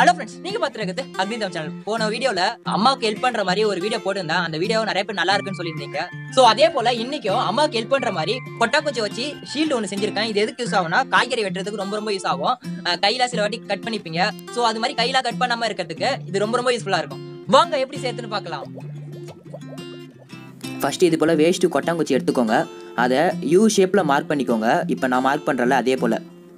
hello friends நீங்க பாத்துருக்குது அக்னி Tham channel போன வீடியோல அம்மாவுக்கு ஹெல்ப் பண்ற மாதிரி ஒரு வீடியோ போட்டிருந்தேன் அந்த வீடியோ நிறைய பேர் நல்லா இருக்குன்னு சொல்லியிருந்தீங்க சோ அதே போல இன்னைக்கும் அம்மாவுக்கு ஹெல்ப் பண்ற மாதிரி கொட்டாக்குச்சி வச்சு ஷீல்டு ஒன்று செஞ்சிருக்கேன் இது எதுக்கு யூஸ் ஆகும்னா காய்கறி வெட்டுறதுக்கு ரொம்ப ரொம்ப யூஸ் ஆகும் அஹ் கையில சில வாட்டி கட் பண்ணிப்பீங்க சோ அது மாதிரி கையில கட் பண்ணாம இருக்கிறதுக்கு இது ரொம்ப ரொம்ப யூஸ்ஃபுல்லா இருக்கும் வாங்க எப்படி சேர்த்துன்னு பார்க்கலாம் ஃபஸ்ட்டு இது போல் வேஸ்ட்டு கொட்டாங்குச்சி எடுத்துக்கோங்க அதை யூ ஷேப்பில் மார்க் பண்ணிக்கோங்க இப்போ நான் மார்க் பண்ணுறல அதே போல்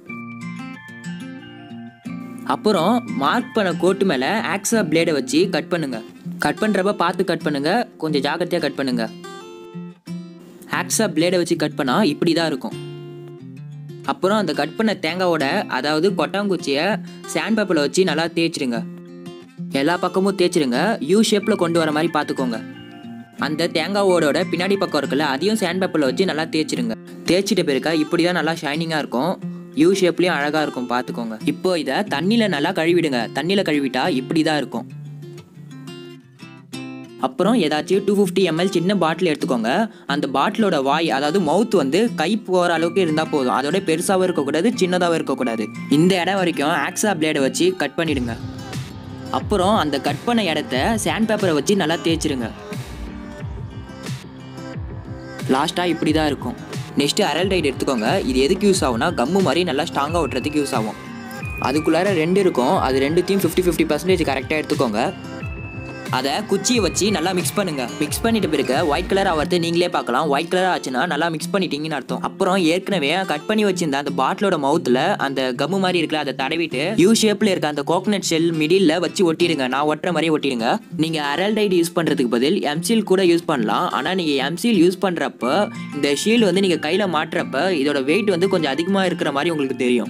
அப்புறம் மார்க் பண்ண கோட்டு மேலே ஆக்ஸா பிளேடை வச்சு கட் பண்ணுங்க கட் பண்ணுறப்ப பார்த்து கட் பண்ணுங்க கொஞ்சம் ஜாக்கிரதையாக கட் பண்ணுங்க ஆக்ஸா பிளேடை வச்சு கட் பண்ணால் இப்படி தான் இருக்கும் அப்புறம் அந்த கட் பண்ண தேங்காவோட அதாவது கொட்டாங்குச்சியை சாண்ட் பேப்பரில் வச்சு நல்லா தேய்ச்சிடுங்க எல்லா பக்கமும் தேய்ச்சிடுங்க யூ ஷேப்பில் கொண்டு வர மாதிரி பார்த்துக்கோங்க அந்த தேங்காவோட பின்னாடி பக்கம் இருக்குல்ல அதையும் சாண்ட் பேப்பரில் வச்சு நல்லா தேய்ச்சிடுங்க தேய்ச்சிட்ட பிறகு இப்படி தான் நல்லா ஷைனிங்காக இருக்கும் யூ ஷேப்லேயும் அழகாக இருக்கும் பார்த்துக்கோங்க இப்போ இதை தண்ணியில் நல்லா கழுவிடுங்க தண்ணியில் கழுவிட்டா இப்படி தான் இருக்கும் அப்புறம் ஏதாச்சும் டூ ஃபிஃப்டி எம்எல் சின்ன பாட்டில் எடுத்துக்கோங்க அந்த பாட்டிலோட வாய் அதாவது மவுத் வந்து கை போகிற அளவுக்கு இருந்தால் போதும் அதோட பெருசாகவும் இருக்கக்கூடாது சின்னதாகவும் இருக்கக்கூடாது இந்த இடம் வரைக்கும் ஆக்ஸா பிளேடை வச்சு கட் பண்ணிடுங்க அப்புறம் அந்த கட் பண்ண இடத்த சாண்ட் பேப்பரை வச்சு நல்லா தேய்ச்சிருங்க லாஸ்ட்டாக இப்படி தான் இருக்கும் நெக்ஸ்ட்டு அரல் டைட் எடுத்துக்கோங்க இது எதுக்கு யூஸ் ஆகும்னா கம்மு மாதிரி நல்லா ஸ்ட்ராங்காக ஒட்டுறதுக்கு யூஸ் ஆகும் அதுக்குள்ளார ரெண்டு இருக்கும் அது ரெண்டுத்தையும் ஃபிஃப்டி ஃபிஃப்டி பர்சன்டேஜ் கரெக்டாக எடுத்துக்கோங்க அதை குச்சியை வச்சு நல்லா மிக்ஸ் பண்ணுங்க மிக்ஸ் பண்ணிட்ட பிறகு ஒயிட் கலர் ஆகிறது நீங்களே பார்க்கலாம் ஒயிட் கலர் ஆச்சுன்னா நல்லா மிக்ஸ் பண்ணிட்டீங்கன்னு அர்த்தம் அப்புறம் ஏற்கனவே கட் பண்ணி வச்சிருந்த அந்த பாட்டிலோட மவுத்தில் அந்த கம்மு மாதிரி இருக்குல்ல அதை தடவிட்டு யூ ஷேப்பில் இருக்க அந்த கோகனட் ஷெல் மிடில் வச்சு ஒட்டிடுங்க நான் ஒட்டுற மாதிரி ஒட்டிடுங்க நீங்கள் அரல்டைட் யூஸ் பண்ணுறதுக்கு பதில் எம்சில் கூட யூஸ் பண்ணலாம் ஆனால் நீங்கள் எம்சில் யூஸ் பண்ணுறப்ப இந்த ஷீல் வந்து நீங்கள் கையில் மாட்டுறப்ப இதோட வெயிட் வந்து கொஞ்சம் அதிகமாக இருக்கிற மாதிரி உங்களுக்கு தெரியும்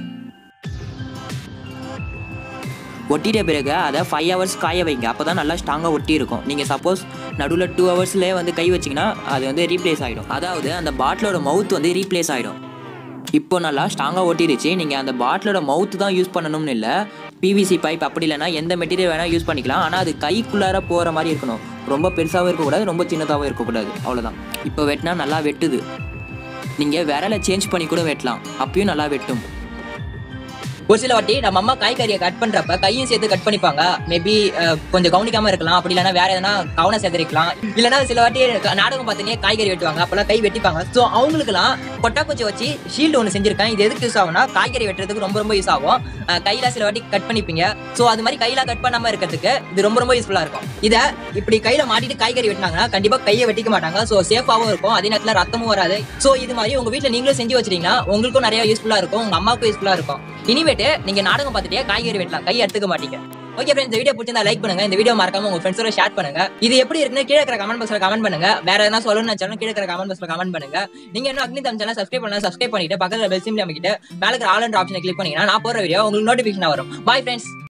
ஒட்டிட்ட பிறகு அதை ஃபைவ் ஹவர்ஸ் காய வைங்க அப்போ தான் நல்லா ஸ்ட்ராங்காக ஒட்டி இருக்கும் நீங்கள் சப்போஸ் நடுவில் டூ ஹவர்ஸ்லேயே வந்து கை வச்சிங்கன்னா அது வந்து ரீப்ளேஸ் ஆகிடும் அதாவது அந்த பாட்டிலோட மவுத் வந்து ரீப்ளேஸ் ஆகிடும் இப்போ நல்லா ஸ்ட்ராங்காக ஒட்டிடுச்சு நீங்கள் அந்த பாட்டிலோட மவுத் தான் யூஸ் பண்ணணும்னு இல்லை பிவிசி பைப் அப்படி இல்லைன்னா எந்த மெட்டீரியல் வேணால் யூஸ் பண்ணிக்கலாம் ஆனால் அது கைக்குள்ளார போகிற மாதிரி இருக்கணும் ரொம்ப பெருசாகவும் இருக்கக்கூடாது ரொம்ப சின்னதாகவும் இருக்கக்கூடாது அவ்வளோதான் இப்போ வெட்டினா நல்லா வெட்டுது நீங்கள் விரலை சேஞ்ச் பண்ணி கூட வெட்டலாம் அப்பயும் நல்லா வெட்டும் ஒரு சில வாட்டி நம்ம அம்மா காய்கறியை கட் பண்றப்ப கையும் சேர்த்து கட் பண்ணிப்பாங்க மேபி கொஞ்சம் கவனிக்காம இருக்கலாம் அப்படி இல்லைன்னா வேற எதனா கவனம் சேர்த்திருக்கலாம் இல்லைன்னா சில வாட்டி க- நாடகம் பார்த்தனே காய்கறி வெட்டுவாங்க அப்பெல்லாம் கை வெட்டிப்பாங்க ஸோ அவங்களுக்குலாம் கொட்டாக்குச்சி வச்சு ஷீல்டு ஒன்று செஞ்சிருக்கேன் இது எதுக்கு யூஸ் ஆகும்னா காய்கறி வெட்டுறதுக்கு ரொம்ப ரொம்ப யூஸ் ஆகும் அஹ் கையில சில வாட்டி கட் பண்ணிப்பீங்க ஸோ அது மாதிரி கையில கட் பண்ணாம இருக்கிறதுக்கு இது ரொம்ப ரொம்ப யூஸ்ஃபுல்லா இருக்கும் இதை இப்படி கையில மாட்டிட்டு காய்கறி வெட்டினாங்கன்னா கண்டிப்பா கையை வெட்டிக்க மாட்டாங்க ஸோ சேஃபாகவும் இருக்கும் அதே நேரத்தில் ரத்தமும் வராது ஸோ இது மாதிரி உங்க வீட்டில் நீங்களும் செஞ்சு வச்சிட்டீங்கன்னா உங்களுக்கும் நிறைய யூஸ்ஃபுல்லா இருக்கும் உங்க அம்மாவுக்கும் யூஸ்ஃபுல்லா இருக்கும் இனிமேட்டு நீங்க நாடகம் பார்த்துட்டே காய்கறி வெட்டலாம் கை எடுத்துக்க மாட்டீங்க ஓகே ஃப்ரெண்ட்ஸ் இந்த வீடியோ பிடிச்சிருந்தா லைக் பண்ணுங்க இந்த வீடியோ மறக்காம உங்க ஃப்ரெண்ட்ஸோட ஷேர் பண்ணுங்க இது எப்படி இருக்குன்னு கீழே இருக்கிற கமெண்ட் பாக்ஸ்ல கமெண்ட் பண்ணுங்க வேற எதனா சொல்லணும்னு நினைச்சாலும் கீழே இருக்கிற கமெண்ட் பாக்ஸ்ல கமெண்ட் பண்ணுங்க நீங்க இன்னும் அக்னி தம் சேனல் சப்ஸ்கிரைப் பண்ணலாம் சப்ஸ்கிரைப் பண்ணிட்டு பக்கத்துல பெல் சிம்ல அமைக்கிட்டு மேலே இருக்கிற ஆல் அண்ட் ஆப்ஷனை கிளிக் பண்ணீங்கன்னா நான் போற வீடியோ உங்களுக்கு நோட்டிஃபிகேஷன் வரும் பாய் ஃப்ரெண்ட்ஸ்